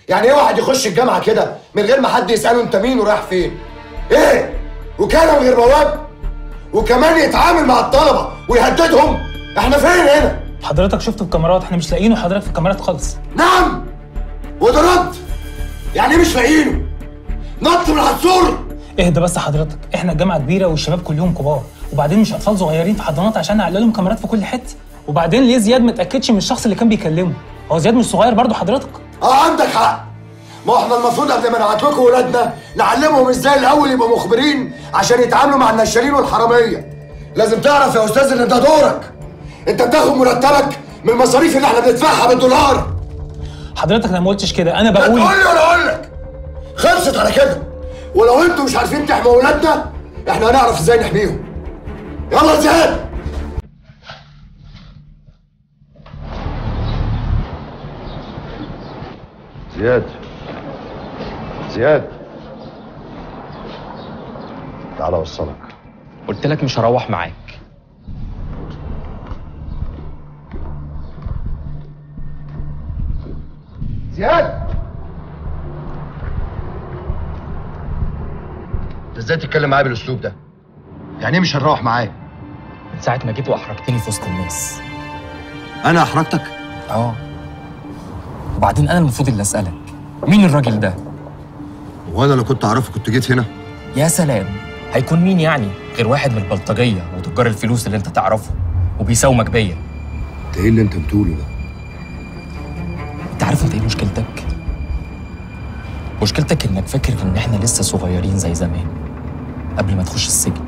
يعني ايه واحد يخش الجامعه كده من غير ما حد يساله انت مين ورايح فين ايه وكان من غير بواب وكمان يتعامل مع الطلبه ويهددهم احنا فين هنا حضرتك شفته في الكاميرات احنا مش لاقيينه حضرتك في الكاميرات خالص نعم وده رد يعني ايه مش لاقيينه نط من على السور اهدى بس حضرتك احنا الجامعه كبيره والشباب كلهم كبار وبعدين مش اطفال صغيرين في حضانات عشان نعلق لهم كاميرات في كل حته وبعدين ليه زياد ما اتاكدش من الشخص اللي كان بيكلمه هو زياد مش صغير برضه حضرتك اه عندك حق ما احنا المفروض قبل ما نبعت لكم ولادنا نعلمهم ازاي الاول يبقوا مخبرين عشان يتعاملوا مع النشالين والحراميه لازم تعرف يا استاذ ان ده دورك انت بتاخد مرتبك من المصاريف اللي احنا بندفعها بالدولار حضرتك انا ما قلتش كده انا لا بقول تقول لي ولا اقول لك خلصت على كده ولو انتوا مش عارفين تحموا ولادنا احنا هنعرف ازاي نحميهم يلا يا زياد زياد زياد تعال اوصلك قلت لك مش هروح معاك زياد انت ازاي تتكلم معايا بالاسلوب ده يعني ايه مش هنروح معايا من ساعه ما جيت واحرجتني في وسط الناس انا احرجتك اه وبعدين انا المفروض اللي اسالك مين الراجل ده وانا لو كنت اعرفه كنت جيت هنا يا سلام هيكون مين يعني غير واحد من البلطجيه وتجار الفلوس اللي انت تعرفه وبيساومك بيا انت ايه اللي انت بتقوله ده انت عارف انت ايه مشكلتك مشكلتك انك فاكر ان احنا لسه صغيرين زي زمان قبل ما تخش السجن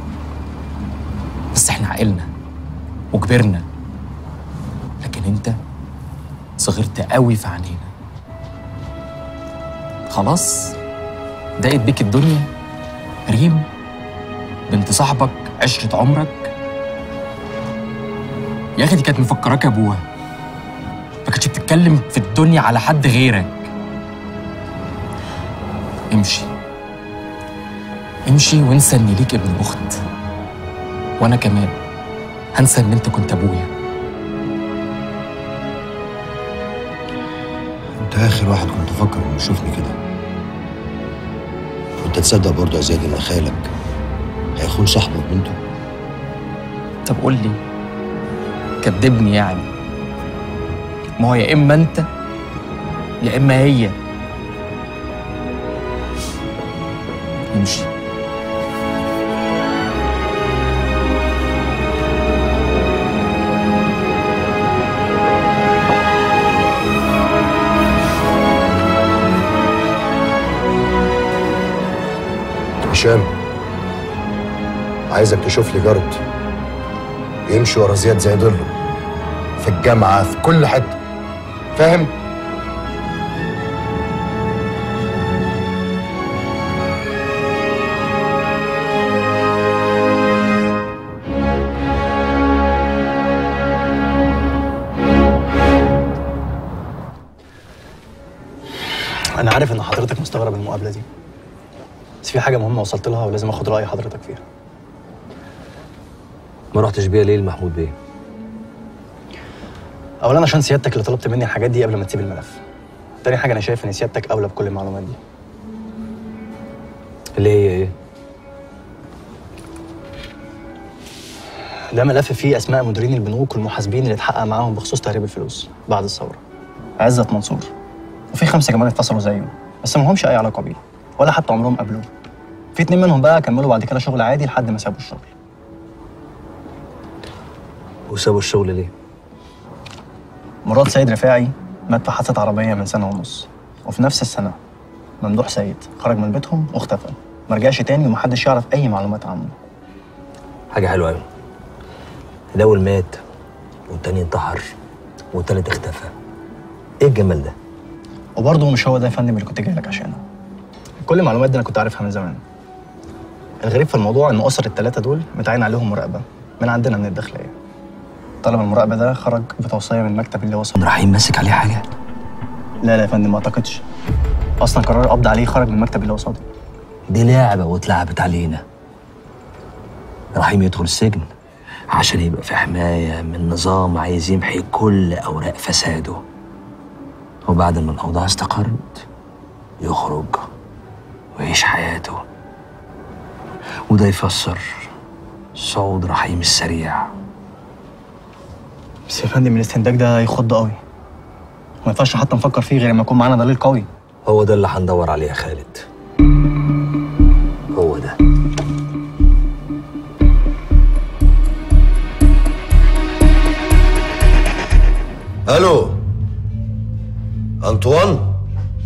بس احنا عقلنا وكبرنا لكن انت صغرت قوي في عينينا خلاص ضاقت بيك الدنيا ريم بنت صاحبك عشرة عمرك يا اخي دي كانت مفكراك ابوها ما كانتش بتتكلم في الدنيا على حد غيرك امشي امشي وانسى ان ليك ابن اخت وانا كمان هنسى ان انت كنت ابويا انت اخر واحد كنت افكر انه يشوفني كده وانت تصدق برضه يا زياد ان خالك هيخون صاحبه وبنته طب قول لي كدبني يعني ما هو يا اما انت يا اما هي امشي هشام عايزك تشوف لي جارد يمشي ورا زياد زي ضله في الجامعه في كل حته فاهم انا عارف ان حضرتك مستغرب المقابله دي بس في حاجه مهمه وصلت لها ولازم اخد راي حضرتك فيها ما رحتش بيها ليه لمحمود بيه؟ اولا عشان سيادتك اللي طلبت مني الحاجات دي قبل ما تسيب الملف تاني حاجه انا شايف ان سيادتك اولى بكل المعلومات دي اللي هي ايه؟ ده ملف فيه اسماء مديرين البنوك والمحاسبين اللي اتحقق معاهم بخصوص تهريب الفلوس بعد الثوره عزت منصور وفي خمسه كمان اتفصلوا زيه بس ما لهمش اي علاقه بيه ولا حتى عمرهم قابلوه في اتنين منهم بقى كملوا بعد كده شغل عادي لحد ما سابوا الشغل وسابوا الشغل ليه؟ مراد سيد رفاعي مات في حادثه عربيه من سنه ونص وفي نفس السنه ممدوح سيد خرج من بيتهم واختفى ما رجعش تاني ومحدش يعرف اي معلومات عنه حاجة حلوة أوي الأول مات والتاني انتحر والتالت اختفى إيه الجمال ده؟ وبرضه مش هو ده يا فندم اللي كنت جاي لك عشانه كل المعلومات دي انا كنت عارفها من زمان الغريب في الموضوع ان اسر الثلاثه دول متعين عليهم مراقبه من عندنا من الداخليه طلب المراقبه ده خرج بتوصيه من المكتب اللي وصل رحيم ماسك عليه حاجة؟ لا لا يا فندم ما اعتقدش اصلا قرار القبض عليه خرج من المكتب اللي قصادي دي لعبة واتلعبت علينا رحيم يدخل السجن عشان يبقى في حماية من نظام عايز يمحي كل أوراق فساده وبعد ما الأوضاع استقرت يخرج ويعيش حياته وده يفسر صعود رحيم السريع بس يا فندم الاستنتاج ده يخض قوي ما ينفعش حتى نفكر فيه غير لما يكون معانا دليل قوي هو ده اللي هندور عليه يا خالد هو ده الو انطوان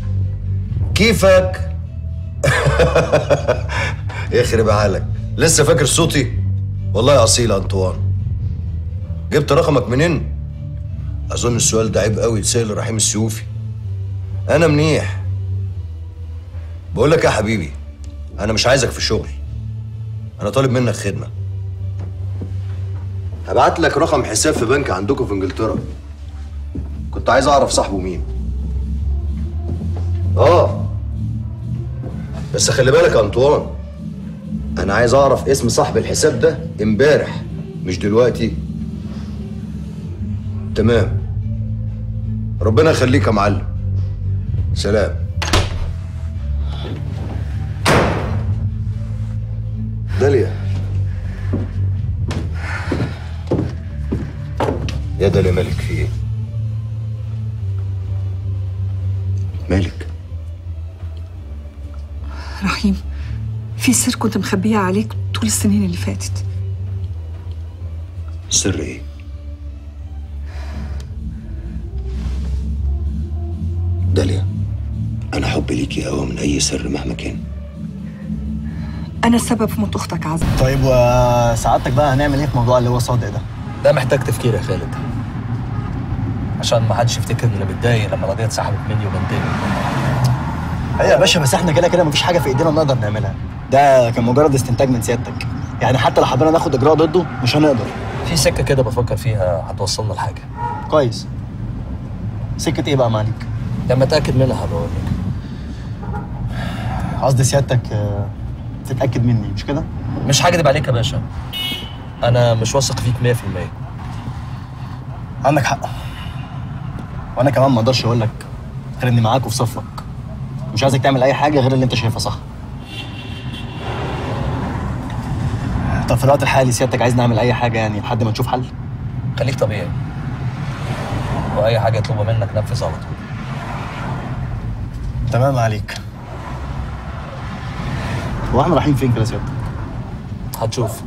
كيفك يخرب عقلك لسه فاكر صوتي والله اصيل انطوان جبت رقمك منين اظن السؤال ده عيب قوي يتسال رحيم السيوفي انا منيح بقول لك يا حبيبي انا مش عايزك في الشغل انا طالب منك خدمه هبعت لك رقم حساب في بنك عندكم في انجلترا كنت عايز اعرف صاحبه مين اه بس خلي بالك يا انطوان انا عايز اعرف اسم صاحب الحساب ده امبارح مش دلوقتي تمام ربنا يخليك يا معلم سلام داليا يا داليا مالك في ايه مالك رحيم في سر كنت مخبية عليك طول السنين اللي فاتت سر ايه داليا انا حبي ليكي اقوى من اي سر مهما كان أنا السبب في موت أختك عزة طيب وسعادتك بقى هنعمل ايه في موضوع اللي هو صادق ده ده محتاج تفكير يا خالد عشان ما حدش يفتكر اني متضايق لما القضيه اتسحبت مني وبنتين ايوه يا باشا بس احنا كده كده مفيش حاجه في ايدينا نقدر نعملها ده كان مجرد استنتاج من سيادتك يعني حتى لو حبينا ناخد اجراء ضده مش هنقدر في سكه كده بفكر فيها هتوصلنا لحاجه كويس سكه ايه بقى معاليك لما اتاكد منها هبقول لك قصدي سيادتك آه، تتاكد مني مش كده مش هكدب عليك يا باشا انا مش واثق فيك 100% عندك حق وانا كمان ما اقدرش اقول لك غير اني معاك وفي صفك مش عايزك تعمل اي حاجه غير اللي انت شايفها صح طب في الوقت الحالي سيادتك عايز نعمل اي حاجه يعني لحد ما نشوف حل خليك طبيعي واي حاجه يطلبها منك نفذ على طول تمام عليك هو احنا رايحين فين كده سيادتك هتشوف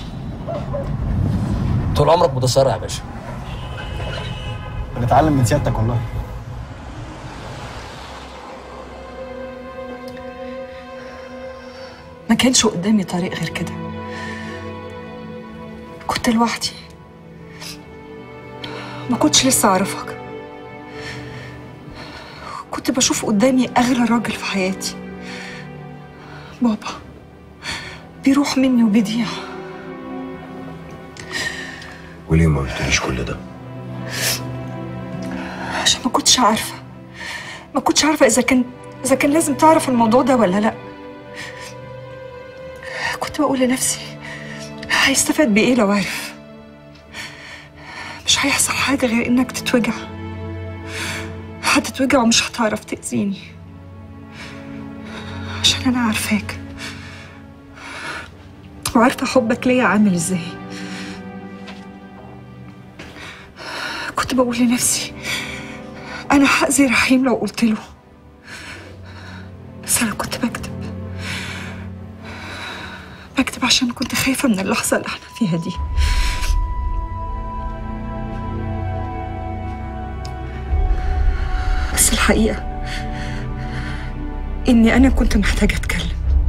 طول عمرك متسرع يا باشا بنتعلم من سيادتك والله ما كانش قدامي طريق غير كده كنت لوحدي ما كنتش لسه أعرفك كنت بشوف قدامي أغلى راجل في حياتي بابا بيروح مني وبيضيع وليه ما قلتليش كل ده عشان ما كنتش عارفة ما كنتش عارفة إذا كان إذا كان لازم تعرف الموضوع ده ولا لأ كنت بقول لنفسي هيستفاد بإيه لو عرف مش هيحصل حاجة غير إنك تتوجع هتتوجع ومش هتعرف تأذيني عشان أنا عارفاك وعارفة حبك ليا عامل إزاي كنت بقول لنفسي أنا هأذي رحيم لو قلت له بس أنا كنت بكذب بكذب عشان كنت خايفة من اللحظة اللي احنا فيها دي بس الحقيقة إني أنا كنت محتاجة أتكلم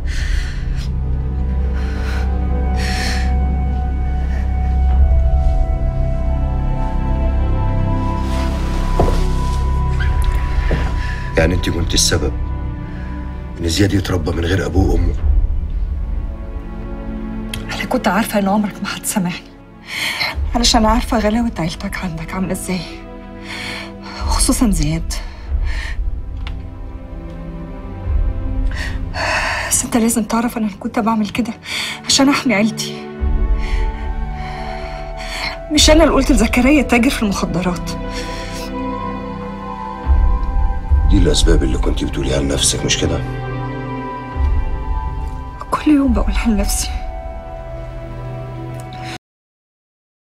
يعني انت كنت السبب ان زياد يتربى من غير ابوه وامه أنا كنت عارفة إن عمرك ما هتسامحني علشان عارفة غلاوة عيلتك عندك عاملة إزاي خصوصا زياد بس أنت لازم تعرف أنا كنت بعمل كده عشان أحمي عيلتي مش أنا اللي قلت لزكريا تاجر في المخدرات الاسباب اللي كنت بتقوليها لنفسك مش كده كل يوم بقولها لنفسي